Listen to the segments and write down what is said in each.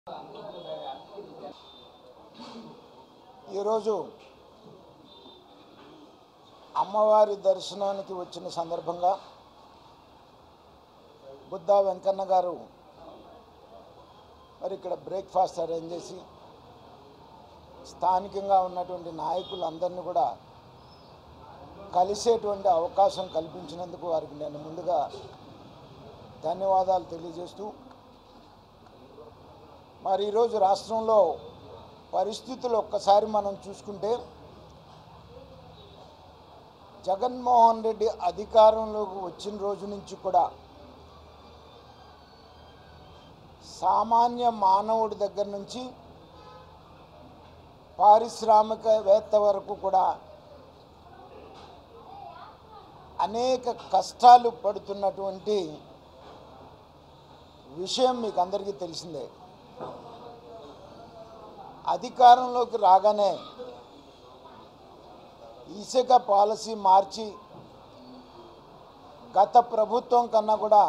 ఈరోజు అమ్మవారి దర్శనానికి వచ్చిన సందర్భంగా బుద్ధా వెంకన్న గారు మరి ఇక్కడ బ్రేక్ఫాస్ట్ అరేంజ్ చేసి స్థానికంగా ఉన్నటువంటి నాయకులందరినీ కూడా కలిసేటువంటి అవకాశం కల్పించినందుకు వారికి నేను ముందుగా ధన్యవాదాలు తెలియజేస్తూ మరి ఈరోజు రాష్ట్రంలో పరిస్థితులు ఒక్కసారి మనం చూసుకుంటే జగన్మోహన్ రెడ్డి అధికారంలోకి వచ్చిన రోజు నుంచి కూడా సామాన్య మానవుడి దగ్గర నుంచి పారిశ్రామికవేత్త వరకు కూడా అనేక కష్టాలు పడుతున్నటువంటి విషయం మీకు అందరికీ తెలిసిందే అధికారంలోకి రాగానే ఇసుక పాలసీ మార్చి గత ప్రభుత్వం కన్నా కూడా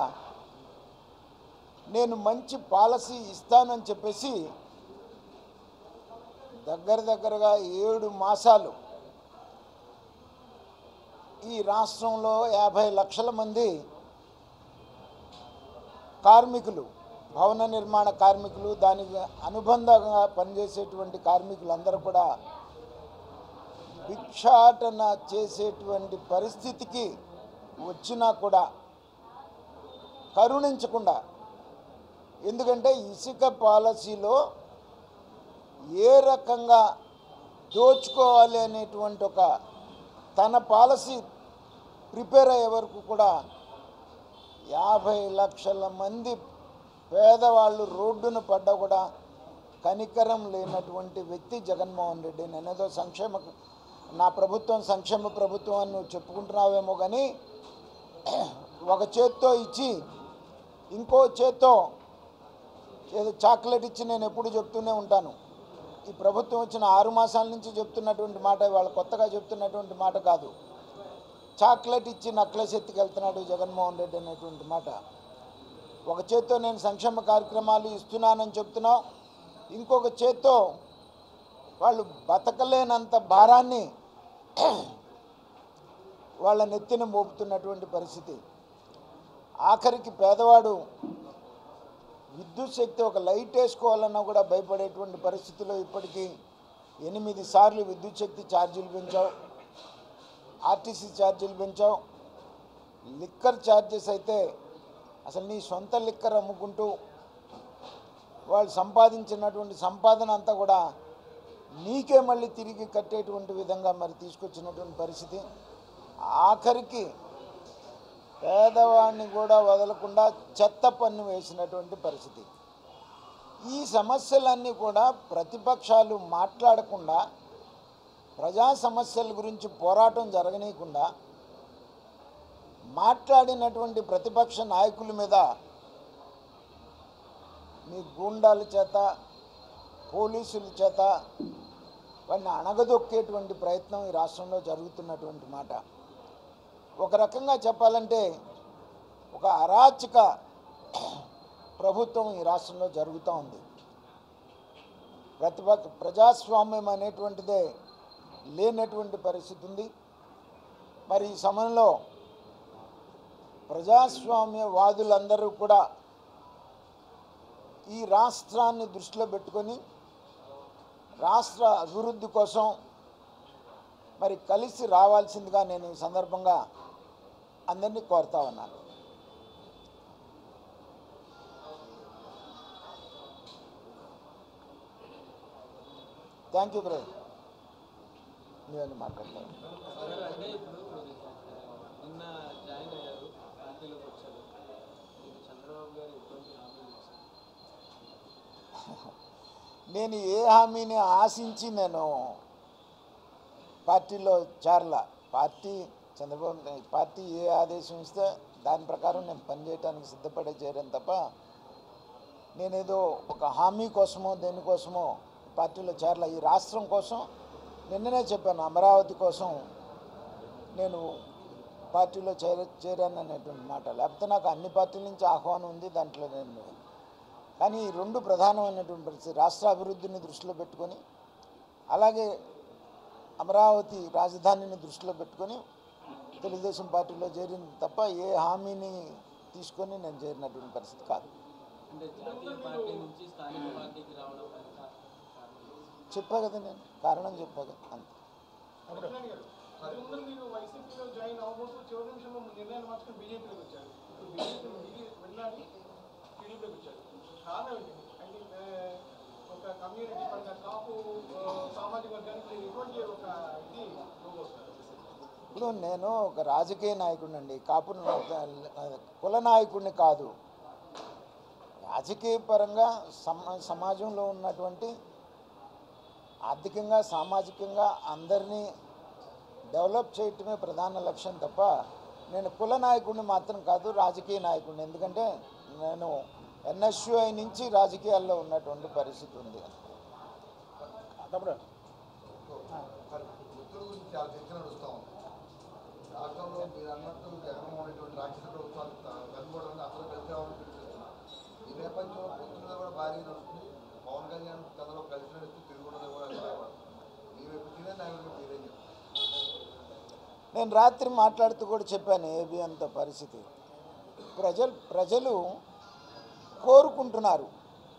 నేను మంచి పాలసీ ఇస్తానని చెప్పేసి దగ్గర దగ్గరగా ఏడు మాసాలు ఈ రాష్ట్రంలో యాభై లక్షల మంది కార్మికులు భవన నిర్మాణ కార్మికులు దానికి అనుబంధంగా పనిచేసేటువంటి కార్మికులందరూ కూడా భిక్షాటన చేసేటువంటి పరిస్థితికి వచ్చినా కూడా కరుణించకుండా ఎందుకంటే ఇసుక పాలసీలో ఏ రకంగా దోచుకోవాలి అనేటువంటి ఒక తన పాలసీ ప్రిపేర్ అయ్యే వరకు కూడా యాభై లక్షల మంది పేదవాళ్ళు రోడ్డున పడ్డా కూడా కనికరం లేనటువంటి వ్యక్తి జగన్మోహన్ రెడ్డి నేనేదో సంక్షేమ నా ప్రభుత్వం సంక్షేమ ప్రభుత్వం అని నువ్వు చెప్పుకుంటున్నావేమో కానీ ఒక చేత్తో ఇచ్చి ఇంకో చేత్తో ఏదో చాక్లెట్ ఇచ్చి నేను ఎప్పుడు చెప్తూనే ఉంటాను ఈ ప్రభుత్వం వచ్చిన ఆరు మాసాల నుంచి చెప్తున్నటువంటి మాట వాళ్ళు కొత్తగా చెప్తున్నటువంటి మాట కాదు చాక్లెట్ ఇచ్చి నక్లెస్ ఎత్తుకెళ్తున్నాడు జగన్మోహన్ రెడ్డి అనేటువంటి మాట ఒక చేత్తో నేను సంక్షేమ కార్యక్రమాలు ఇస్తున్నానని చెప్తున్నావు ఇంకొక చేత్తో వాళ్ళు బతకలేనంత భారాన్ని వాళ్ళ నెత్తిన మోపుతున్నటువంటి పరిస్థితి ఆఖరికి పేదవాడు విద్యుత్ శక్తి ఒక లైట్ వేసుకోవాలన్నా కూడా భయపడేటువంటి పరిస్థితిలో ఇప్పటికీ ఎనిమిది సార్లు విద్యుత్ శక్తి ఛార్జీలు పెంచావు ఆర్టీసీ ఛార్జీలు పెంచావు లిక్కర్ ఛార్జెస్ అయితే అసలు నీ సొంత లిక్కర్ అమ్ముకుంటూ వాళ్ళు సంపాదించినటువంటి సంపాదన అంతా కూడా నీకే మళ్ళీ తిరిగి కట్టేటువంటి విధంగా మరి తీసుకొచ్చినటువంటి పరిస్థితి ఆఖరికి పేదవాడిని కూడా వదలకుండా చెత్త పన్ను వేసినటువంటి పరిస్థితి ఈ సమస్యలన్నీ కూడా ప్రతిపక్షాలు మాట్లాడకుండా ప్రజా సమస్యల గురించి పోరాటం జరగనీయకుండా మాట్లాడినటువంటి ప్రతిపక్ష నాయకుల మీద మీ గూండాల చేత పోలీసుల చేత వాడిని అణగదొక్కేటువంటి ప్రయత్నం ఈ రాష్ట్రంలో జరుగుతున్నటువంటి మాట ఒక రకంగా చెప్పాలంటే ఒక అరాచక ప్రభుత్వం ఈ రాష్ట్రంలో జరుగుతూ ఉంది ప్రతిపక్ష ప్రజాస్వామ్యం అనేటువంటిదే లేనటువంటి పరిస్థితి ఉంది మరి ఈ సమయంలో ప్రజాస్వామ్యవాదులందరూ కూడా ఈ రాష్ట్రాన్ని దృష్టిలో పెట్టుకొని రాష్ట్ర అభివృద్ధి కోసం మరి కలిసి రావాల్సిందిగా నేను ఈ సందర్భంగా అందరినీ కోరుతా ఉన్నాను థ్యాంక్ యూ బ్రదర్ నేను మాట్లాడతాను సార్ అంటే ఇప్పుడు నిన్న జాయిన్ అయ్యారు పార్టీలోకి వచ్చారు మీకు చంద్రబాబు గారు ఎటువంటి హామీలు ఇచ్చారు నేను ఏ హామీని ఆశించి నేను పార్టీలో చేరల పార్టీ చంద్రబాబు నాయుడు పార్టీ ఏ ఆదేశం ఇస్తే దాని ప్రకారం నేను పనిచేయడానికి సిద్ధపడే చేరాను తప్ప నేనేదో ఒక హామీ కోసమో దేనికోసమో పార్టీలో చేరల ఈ రాష్ట్రం కోసం నిన్ననే చెప్పాను అమరావతి కోసం నేను పార్టీలో చేర చేరాను అనేటువంటి మాట లేకపోతే నాకు అన్ని పార్టీల నుంచి ఆహ్వానం ఉంది దాంట్లో నేను కానీ ఈ రెండు ప్రధానమైనటువంటి పరిస్థితి రాష్ట్ర అభివృద్ధిని దృష్టిలో పెట్టుకొని అలాగే అమరావతి రాజధానిని దృష్టిలో పెట్టుకొని తెలుగుదేశం పార్టీలో చేరింది తప్ప ఏ హామీని తీసుకొని నేను చేరినటువంటి పరిస్థితి కాదు అంటే జాతీయ పార్టీ నుంచి స్థానిక పార్టీకి రావడం వెనుక కారణం చెప్పా కదా నేను కారణం చెప్పా కదా అంతే కళ్యాణ్ గారు ముందు మీరు వైసీపీలో జాయిన్ అవ్వబోతూ చివరి నిమిషంలో నిర్ణయాన్ని మార్చుకుని బీజేపీలోకి వచ్చారు ఇప్పుడు బీజేపీ దిగి వెళ్ళాలి టీడీపీలోకి వచ్చారు కారణం ఏంటి అంటే ఆ, ఒక కమ్యూనిటీ పరంగా కాపు ఆ, సామాజిక వర్గానికి మీరు ఎటువంటి ఒక ఇది ఇవ్వబోతున్నారు ఇప్పుడు నేను ఒక రాజకీయ నాయకుడిని అండి కాపు కుల నాయకుడిని కాదు రాజకీయ పరంగా సమ సమాజంలో ఉన్నటువంటి ఆర్థికంగా సామాజికంగా అందరినీ డెవలప్ చేయటమే ప్రధాన లక్ష్యం తప్ప నేను కుల నాయకుడిని మాత్రం కాదు రాజకీయ నాయకుడిని ఎందుకంటే నేను ఎన్ఎస్యుఐ నుంచి రాజకీయాల్లో ఉన్నటువంటి పరిస్థితి ఉంది తప్పుడు వృత్తుల గురించి చాలా చర్చ నడుస్తూ ఉంది రాష్ట్రంలో మీరు అన్నట్టు జగన్మోహన్ రెడ్డి రాక్షస ప్రభుత్వాలు కనుగోవడం అసలు కలిసి రావాలని పిలుస్తున్నారు ఈ నేపథ్యంలో పొత్తు మీద కూడా భారీగా నడుస్తుంది పవన్ కళ్యాణ్ కథలో కలిసి నడుస్తూ తిరుగుండదు కూడా అభిప్రాయపడుతుంది మీ వైపు తినే నాయకుడికి మీరేం చెప్తారు నేను రాత్రి మాట్లాడుతూ కూడా చెప్పాను ఏబి అంత పరిస్థితి ప్రజలు ప్రజలు కోరుకుంటున్నారు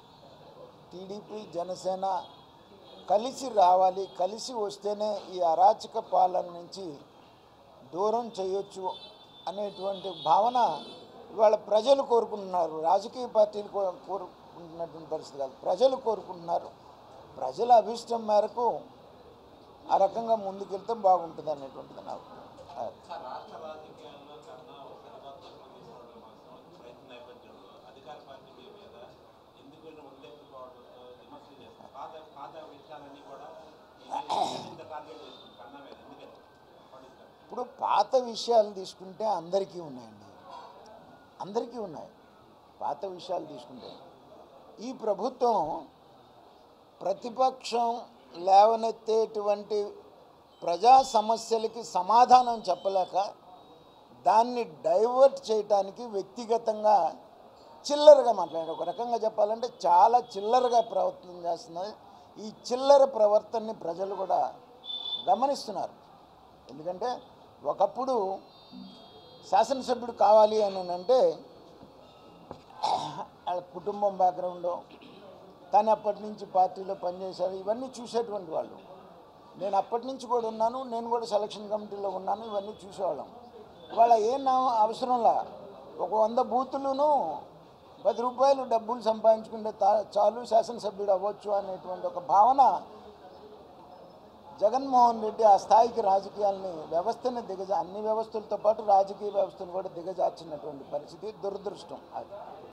టీడీపీ జనసేన కలిసి రావాలి కలిసి వస్తేనే ఈ అరాచక పాలన నుంచి దూరం చేయొచ్చు అనేటువంటి భావన ఇవాళ ప్రజలు కోరుకుంటున్నారు రాజకీయ పార్టీలు కో- కోరుకుంటున్నటువంటి పరిస్థితి కాదు ప్రజలు కోరుకుంటున్నారు ప్రజల అభిష్టం మేరకు ఆ రకంగా ముందుకెళ్తే బాగుంటుంది అనేటువంటిది నాకు అది. రాష్ట్ర రాజకీయాల్లో కన్నా ఒక సరికొత్తత్వం తీసుకోవడం మాత్రం ప్రయత్న నేపథ్యంలో అధికార పార్టీ మీ మీద ఎందుకు ఉల్లేఖించుకోవడంతో విమర్శలు చేస్తారు పాత పాత విషయాలన్నీ కూడా ఇది ఇంత టార్గెట్ చేస్తుంది కన్నా మీద ఎందుకని పండిస్తారు ఇప్పుడు పాత విషయాలు తీసుకుంటే అందరికీ ఉన్నాయండి అందరికీ ఉన్నాయి పాత విషయాలు తీసుకుంటే ఈ ప్రభుత్వం ప్రతిపక్షం లేవనెత్తేటువంటి ప్రజా సమస్యలకి సమాధానం చెప్పలేక దాన్ని డైవర్ట్ చేయటానికి వ్యక్తిగతంగా చిల్లరగా మాట్లాడారు ఒక రకంగా చెప్పాలంటే చాలా చిల్లరగా ప్రవర్తన చేస్తున్నది ఈ చిల్లర ప్రవర్తనని ప్రజలు కూడా గమనిస్తున్నారు ఎందుకంటే ఒకప్పుడు శాసనసభ్యుడు కావాలి అని అంటే వాళ్ళ కుటుంబం బ్యాక్గ్రౌండ్ తను అప్పటి నుంచి పార్టీలో పనిచేశారు ఇవన్నీ చూసేటువంటి వాళ్ళు నేను అప్పటి నుంచి కూడా ఉన్నాను నేను కూడా సెలక్షన్ కమిటీలో ఉన్నాను ఇవన్నీ చూసేవాళ్ళం ఇవాళ ఏం నా అవసరంలా ఒక వంద బూతులను పది రూపాయలు డబ్బులు సంపాదించుకుంటే తా- చాలు శాసనసభ్యుడు అవ్వచ్చు అనేటువంటి ఒక భావన జగన్మోహన్ రెడ్డి ఆ స్థాయికి రాజకీయాల్ని వ్యవస్థని దిగజా అన్ని వ్యవస్థలతో పాటు రాజకీయ వ్యవస్థను కూడా దిగజార్చినటువంటి పరిస్థితి దురదృష్టం అది